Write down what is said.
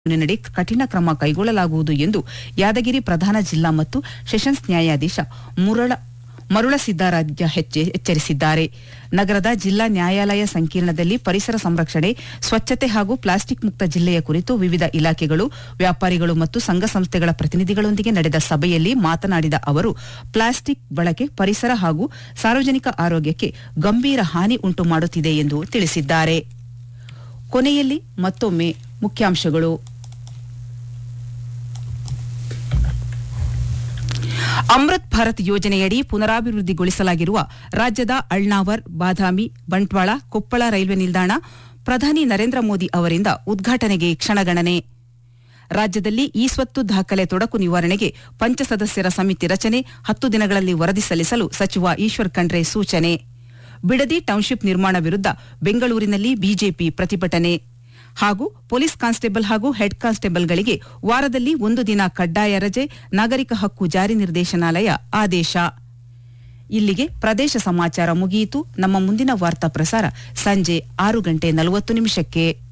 ಕಾನೂನಿನಡಿ ಕಠಿಣ ಕ್ರಮ ಕೈಗೊಳ್ಳಲಾಗುವುದು ಎಂದು ಯಾದಗಿರಿ ಪ್ರಧಾನ ಜಿಲ್ಲಾ ಮತ್ತು ಸೆಷನ್ಸ್ ನ್ಯಾಯಾಧೀಶ ಮುರಳ ಮರುಳ ಸಿದ್ದಾರಾಧ್ಯ ಹೆಚ್ಚೆ- ಎಚ್ಚರಿಸಿದ್ದಾರೆ ನಗರದ ಜಿಲ್ಲಾ ನ್ಯಾಯಾಲಯ ಸಂಕೀರ್ಣದಲ್ಲಿ ಪರಿಸರ ಸಂರಕ್ಷಣೆ ಸ್ವಚ್ಛತೆ ಹಾಗೂ ಪ್ಲಾಸ್ಟಿಕ್ ಮುಕ್ತ ಜಿಲ್ಲೆಯ ಕುರಿತು ವಿವಿಧ ಇಲಾಖೆಗಳು ವ್ಯಾಪಾರಿಗಳು ಮತ್ತು ಸಂಘ ಸಂಸ್ಥೆಗಳ ಪ್ರತಿನಿಧಿಗಳೊಂದಿಗೆ ನಡೆದ ಸಭೆಯಲ್ಲಿ ಮಾತನಾಡಿದ ಅವರು ಪ್ಲಾಸ್ಟಿಕ್ ಬಳಕೆ ಪರಿಸರ ಹಾಗೂ ಸಾರ್ವಜನಿಕ ಆರೋಗ್ಯಕ್ಕೆ ಗಂಭೀರ ಹಾನಿ ಉಂಟು ಮಾಡುತ್ತಿದೆ ಎಂದು ತಿಳಿಸಿದ್ದಾರೆ ಕೊನೆಯಲ್ಲಿ ಮತ್ತೊಮ್ಮೆ ಮುಖ್ಯಾಂಶಗಳು ಅಮೃತ್ ಭಾರತ್ ಯೋಜನೆಯಡಿ ಪುನರಾಭಿವೃದ್ಧಿಗೊಳಿಸಲಾಗಿರುವ ರಾಜ್ಯದ ಅಳ್ನಾವರ್ ಬಾದಾಮಿ ಬಂಟ್ವಾಳ ಕೊಪ್ಪಳ ರೈಲ್ವೆ ನಿಲ್ದಾಣ ಪ್ರಧಾನಿ ನರೇಂದ್ರ ಮೋದಿ ಅವರಿಂದ ಉದ್ಘಾಟನೆಗೆ ಕ್ಷಣಗಣನೆ ರಾಜ್ಯದಲ್ಲಿ ಈ ಸ್ವತ್ತು ದಾಖಲೆ ತೊಡಕು ನಿವಾರಣೆಗೆ ಪಂಚಸದಸ್ಯರ ಸಮಿತಿ ರಚನೆ ಹತ್ತು ದಿನಗಳಲ್ಲಿ ವರದಿ ಸಲ್ಲಿಸಲು ಸಚಿವ ಈಶ್ವರ್ ಖಂಡ್ರೆ ಸೂಚನೆ ಬಿಡದಿ ಟೌನ್ಶಿಪ್ ನಿರ್ಮಾಣ ವಿರುದ್ಧ ಬೆಂಗಳೂರಿನಲ್ಲಿ ಬಿಜೆಪಿ ಪ್ರತಿಭಟನೆ ಹಾಗೂ ಪೊಲೀಸ್ ಕಾನ್ಸ್ಟೇಬಲ್ ಹಾಗೂ ಹೆಡ್ ಕಾನ್ಸ್ಟೇಬಲ್ಗಳಿಗೆ ವಾರದಲ್ಲಿ ಒಂದು ದಿನ ಕಡ್ಡಾಯ ರಜೆ ನಾಗರಿಕ ಹಕ್ಕು ಜಾರಿ ನಿರ್ದೇಶನಾಲಯ ಆದೇಶ ಇಲ್ಲಿಗೆ ಪ್ರದೇಶ ಸಮಾಚಾರ ಮುಗಿಯಿತು ನಮ್ಮ ಮುಂದಿನ ವಾರ್ತಾ ಪ್ರಸಾರ ಸಂಜೆ ಆರು ಗಂಟೆ ನಲವತ್ತು ನಿಮಿಷಕ್ಕೆ